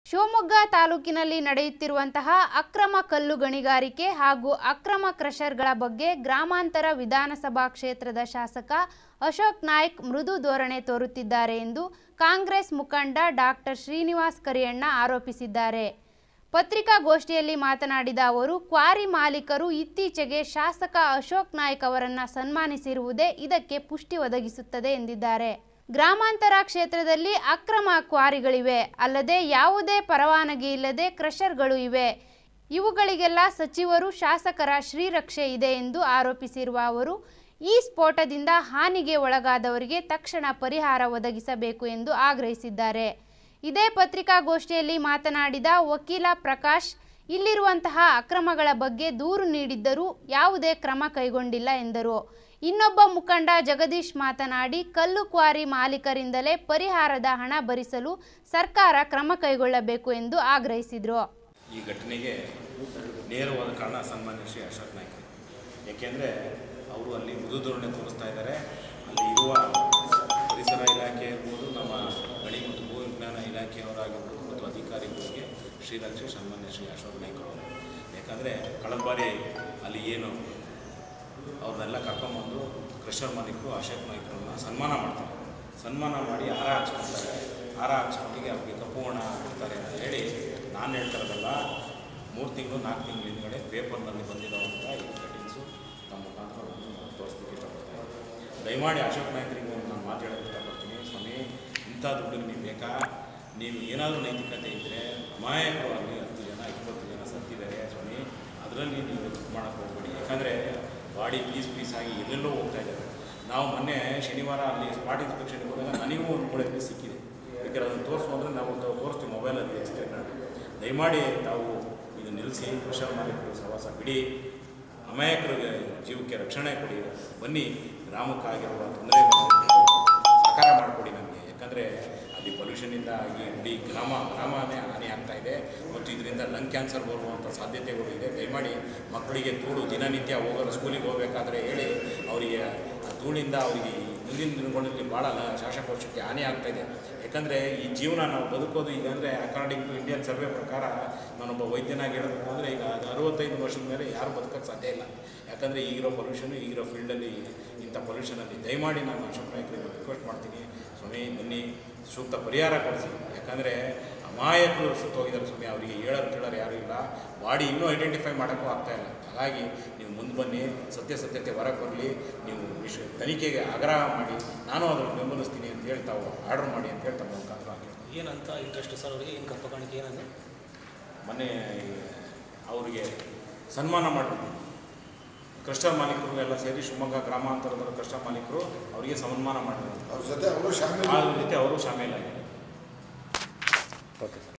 ಶಿವಮೊಗ್ಗ ತಾಲೂಕಿನಲ್ಲಿ ನಡೆಯುತ್ತಿರುವಂತಹ ಅಕ್ರಮ ಕಲ್ಲು ಗಣಿಗಾರಿಕೆ ಹಾಗೂ ಅಕ್ರಮ ಕ್ರಷರ್ಗಳ ಬಗ್ಗೆ ಗ್ರಾಮಾಂತರ ವಿಧಾನಸಭಾ ಕ್ಷೇತ್ರದ ಶಾಸಕ ಅಶೋಕ್ ನಾಯ್ಕ್ ಮೃದು ಧೋರಣೆ ತೋರುತ್ತಿದ್ದಾರೆ ಎಂದು ಕಾಂಗ್ರೆಸ್ ಮುಖಂಡ ಡಾಕ್ಟರ್ ಶ್ರೀನಿವಾಸ್ ಕರಿಯಣ್ಣ ಆರೋಪಿಸಿದ್ದಾರೆ ಪತ್ರಿಕಾಗೋಷ್ಠಿಯಲ್ಲಿ ಮಾತನಾಡಿದ ಅವರು ಕ್ವಾರಿ ಮಾಲೀಕರು ಇತ್ತೀಚೆಗೆ ಶಾಸಕ ಅಶೋಕ್ ನಾಯ್ಕ್ ಅವರನ್ನ ಸನ್ಮಾನಿಸಿರುವುದೇ ಇದಕ್ಕೆ ಪುಷ್ಟಿ ಒದಗಿಸುತ್ತದೆ ಎಂದಿದ್ದಾರೆ ಗ್ರಾಮಾಂತರ ಕ್ಷೇತ್ರದಲ್ಲಿ ಅಕ್ರಮ ಕ್ವಾರಿಗಳಿವೆ ಅಲ್ಲದೆ ಯಾವುದೇ ಪರವಾನಗಿ ಇಲ್ಲದೆ ಕ್ರಷರ್ಗಳು ಇವೆ ಇವುಗಳಿಗೆಲ್ಲ ಸಚಿವರು ಶಾಸಕರ ಶ್ರೀರಕ್ಷೆ ಇದೆ ಎಂದು ಆರೋಪಿಸಿರುವ ಅವರು ಈ ಸ್ಫೋಟದಿಂದ ಹಾನಿಗೆ ಒಳಗಾದವರಿಗೆ ತಕ್ಷಣ ಪರಿಹಾರ ಒದಗಿಸಬೇಕು ಎಂದು ಆಗ್ರಹಿಸಿದ್ದಾರೆ ಇದೇ ಪತ್ರಿಕಾಗೋಷ್ಠಿಯಲ್ಲಿ ಮಾತನಾಡಿದ ವಕೀಲ ಪ್ರಕಾಶ್ ಇಲ್ಲಿರುವಂತಹ ಅಕ್ರಮಗಳ ಬಗ್ಗೆ ದೂರು ನೀಡಿದ್ದರೂ ಯಾವುದೇ ಕ್ರಮ ಕೈಗೊಂಡಿಲ್ಲ ಎಂದರು ಇನ್ನೊಬ್ಬ ಮುಖಂಡ ಜಗದೀಶ್ ಮಾತನಾಡಿ ಕಲ್ಲು ಕ್ವಾರಿ ಮಾಲೀಕರಿಂದಲೇ ಪರಿಹಾರದ ಹಣ ಭರಿಸಲು ಸರ್ಕಾರ ಕ್ರಮ ಕೈಗೊಳ್ಳಬೇಕು ಎಂದು ಆಗ್ರಹಿಸಿದರು ಈ ಘಟನೆಗೆ ನೇರವಾದ ಕಾರಣ ಸನ್ಮಾನ್ಯ ಶ್ರೀ ಅಶೋಕ್ ನಾಯ್ಕ ಏಕೆಂದರೆ ಅವರು ಅಲ್ಲಿ ಮೃದು ಧೋರಣೆ ತೋರಿಸ್ತಾ ಇದ್ದಾರೆ ಅಲ್ಲಿ ಇರುವ ಪರಿಸರ ಇಲಾಖೆ ಇರ್ಬೋದು ನಮ್ಮ ಗಣಿ ಮತ್ತು ಭೂ ವಿಜ್ಞಾನ ಇಲಾಖೆಯವರಾಗಿರ್ಬೋದು ಮತ್ತು ಅಧಿಕಾರಿಗಳಿಗೆ ಶ್ರೀರಕ್ಷೆ ಸನ್ಮಾನ್ಯ ಶ್ರೀ ಅಶೋಕ್ ನಾಯ್ಕ ಅವರು ಯಾಕಂದರೆ ಕಳೆದ ಬಾರಿ ಅಲ್ಲಿ ಏನು ಅವ್ರನ್ನೆಲ್ಲ ಕರ್ಕೊಂಬಂದು ಕ್ರಷರ್ ಮಾಲೀಕರು ಅಶೋಕ್ ನಾಯ್ಕರನ್ನ ಸನ್ಮಾನ ಮಾಡ್ತಾರೆ ಸನ್ಮಾನ ಮಾಡಿ ಹಾರ ಹಚ್ಕೊಳ್ತಾರೆ ಹಾರ ಹಚ್ಕೊಂಡಿಗೆ ಅವ್ರಿಗೆ ಕಪ್ಪು ಹಣ ಕೊಡ್ತಾರೆ ಅಂತ ಹೇಳಿ ನಾನು ಹೇಳ್ತಾರದಲ್ಲ ಮೂರು ತಿಂಗಳು ನಾಲ್ಕು ತಿಂಗಳ ಹಿಂದ್ಗಡೆ ಪೇಪರ್ನಲ್ಲಿ ಬಂದಿರೋವಂಥ ಈ ಕಟಿಂಗ್ಸು ನಮ್ಮ ಮುಖಾಂತರ ನಾನು ತೋರಿಸ್ಲಿಕ್ಕೆ ಇಷ್ಟಪಡ್ತೀನಿ ದಯಮಾಡಿ ಅಶೋಕ್ ನಾಯ್ಕರಿಗೆ ಒಂದು ನಾನು ಮಾತು ಹೇಳೋಕ್ಕೆ ಇಷ್ಟಪಡ್ತೀನಿ ಸ್ವಾಮಿ ಇಂಥ ದುಡ್ಡಿಗೆ ನೀವು ಬೇಕಾ ನೀವು ಏನಾದರೂ ನೈತಿಕತೆ ಇದ್ದರೆ ಅಮಾಯಕರು ಆಗಲಿ ಹತ್ತು ಜನ ಇಪ್ಪತ್ತು ಜನ ಸತ್ತಿದ್ದಾರೆ ಸ್ವಾಮಿ ಅದರಲ್ಲಿ ನೀವು ದುಡ್ಡು ಮಾಡೋಕ್ಕೆ ಹೋಗ್ಬೇಡಿ ಯಾಕಂದರೆ ಬಾಡಿ ಪೀಸ್ ಪೀಸ್ ಆಗಿ ಎಲ್ಲೆಲ್ಲೋ ಹೋಗ್ತಾ ಇದ್ದಾರೆ ನಾವು ಮೊನ್ನೆ ಶನಿವಾರ ಅಲ್ಲಿ ಸ್ಪಾಟ್ ಇನ್ಸ್ಪೆಕ್ಷನ್ಗೆ ಹೋದಾಗ ನನಗೂ ಒಂದು ಮೂಳೆ ಪೀಸ್ ಸಿಕ್ಕಿದೆ ಯಾಕಂದ್ರೆ ಅದನ್ನು ತೋರಿಸು ಅಂದರೆ ನಾವು ತಾವು ತೋರಿಸ್ತೀವಿ ಮೊಬೈಲಲ್ಲಿ ಚಿತ್ರೀಕರಣ ದಯಮಾಡಿ ತಾವು ಇದು ನಿಲ್ಲಿಸಿ ಕೃಷಿ ಮಾಲೀಕರು ಸಹವಾಸ ಬಿಡಿ ಅಮಾಯಕರಿಗೆ ಜೀವಕ್ಕೆ ರಕ್ಷಣೆ ಕೊಡಿ ಬನ್ನಿ ಗ್ರಾಮಕ್ಕಾಗಿರುವ ತೊಂದರೆ ಸಹಕಾರ ಮಾಡಿಕೊಡಿ ನಮಗೆ ಯಾಕಂದರೆ ಅಲ್ಲಿ ಪೊಲ್ಯೂಷನಿಂದ ಆಗಿ ಇಡೀ ಗ್ರಾಮ ಗ್ರಾಮನೇ ಹಾನಿ ಆಗ್ತಾ ಇದೆ ಮತ್ತು ಇದರಿಂದ ಲಂಗ್ ಕ್ಯಾನ್ಸರ್ ಬರುವಂಥ ಸಾಧ್ಯತೆಗಳು ಇದೆ ದಯಮಾಡಿ ಮಕ್ಕಳಿಗೆ ಧೂಳು ದಿನನಿತ್ಯ ಹೋಗೋರು ಸ್ಕೂಲಿಗೆ ಹೋಗಬೇಕಾದ್ರೆ ಹೇಳಿ ಅವರಿಗೆ ಆ ಧೂಳಿಂದ ಅವರಿಗೆ ಮುಂದಿನ ದಿನಗಳಲ್ಲಿ ಭಾಳ ಲ- ಶ್ವಾಸಕೋಶಕ್ಕೆ ಹಾನಿ ಆಗ್ತಾ ಇದೆ ಯಾಕಂದರೆ ಈ ಜೀವನ ನಾವು ಬದುಕೋದು ಈಗ ಅಂದರೆ ಅಕಾರ್ಡಿಂಗ್ ಟು ಇಂಡಿಯನ್ ಸರ್ವೆ ಪ್ರಕಾರ ನಾನೊಬ್ಬ ವೈದ್ಯನಾಗಿ ಹೇಳಬೇಕು ಅಂದರೆ ಈಗ ಅದು ಅರವತ್ತೈದು ವರ್ಷದ ಮೇಲೆ ಯಾರು ಬದುಕೋಕ್ಕೆ ಸಾಧ್ಯ ಇಲ್ಲ ಯಾಕಂದರೆ ಈಗಿರೋ ಪೊಲ್ಯೂಷನು ಈಗಿರೋ ಫೀಲ್ಡಲ್ಲಿ ಇಂಥ ಪೊಲ್ಯೂಷನಲ್ಲಿ ದಯಮಾಡಿ ನಾನು ಅಶೋಕ್ ನಾಯ್ಕರಿಗೆ ರಿಕ್ವೆಸ್ಟ್ ಮಾಡ್ತೀನಿ ಸ್ವಾಮಿ ಬನ್ನಿ ಸೂಕ್ತ ಪರಿಹಾರ ಕೊಡಿಸಿ ಯಾಕಂದರೆ ಅಮಾಯಕರು ಸುತ್ತೋಗಿದ್ದಾರೆ ಸ್ವಾಮಿ ಅವರಿಗೆ ಹೇಳೋರು ಕೇಳೋರು ಯಾರೂ ಇಲ್ಲ ಬಾಡಿ ಇನ್ನೂ ಐಡೆಂಟಿಫೈ ಮಾಡೋಕ್ಕೂ ಆಗ್ತಾ ಇಲ್ಲ ಹಾಗಾಗಿ ನೀವು ಮುಂದೆ ಬನ್ನಿ ಸತ್ಯಾಸತ್ಯತೆ ಹೊರಗೆ ಬರಲಿ ನೀವು ವಿಷ ತನಿಖೆಗೆ ಆಗ್ರಹ ಮಾಡಿ ನಾನು ಅದನ್ನು ಬೆಂಬಲಿಸ್ತೀನಿ ಅಂತ ಹೇಳಿ ತಾವು ಆರ್ಡರ್ ಮಾಡಿ ಅಂತ ಹೇಳಿ ತಮ್ಮ ಮುಖಾಂತರ ಹಾಕಿರ್ತೀನಿ ಏನಂತ ಇಂಟ್ರೆಸ್ಟ್ ಸರ್ ಅವರಿಗೆ ಏನು ಕಪ್ಪ ಕಾಣಿಕೆ ಏನಂದ್ರೆ ಮೊನ್ನೆ ಅವರಿಗೆ ಸನ್ಮಾನ ಮಾಡಿದ್ವಿ ಕ್ರಸ್ಟರ್ ಮಾಲೀಕರು ಎಲ್ಲ ಸೇರಿ ಶಿವಮೊಗ್ಗ ಗ್ರಾಮಾಂತರದ ಕ್ರಸ್ಟರ್ ಮಾಲೀಕರು ಅವರಿಗೆ ಸನ್ಮಾನ ಮಾಡಿದ್ರು ಅವ್ರ ಜೊತೆ ಅವರು ಶಾಮೀಲ್ ಆ ರೀತಿ ಅವರು ಶಾಮೀಲಾಗಿದ್ದಾರೆ ಓಕೆ ಸರ್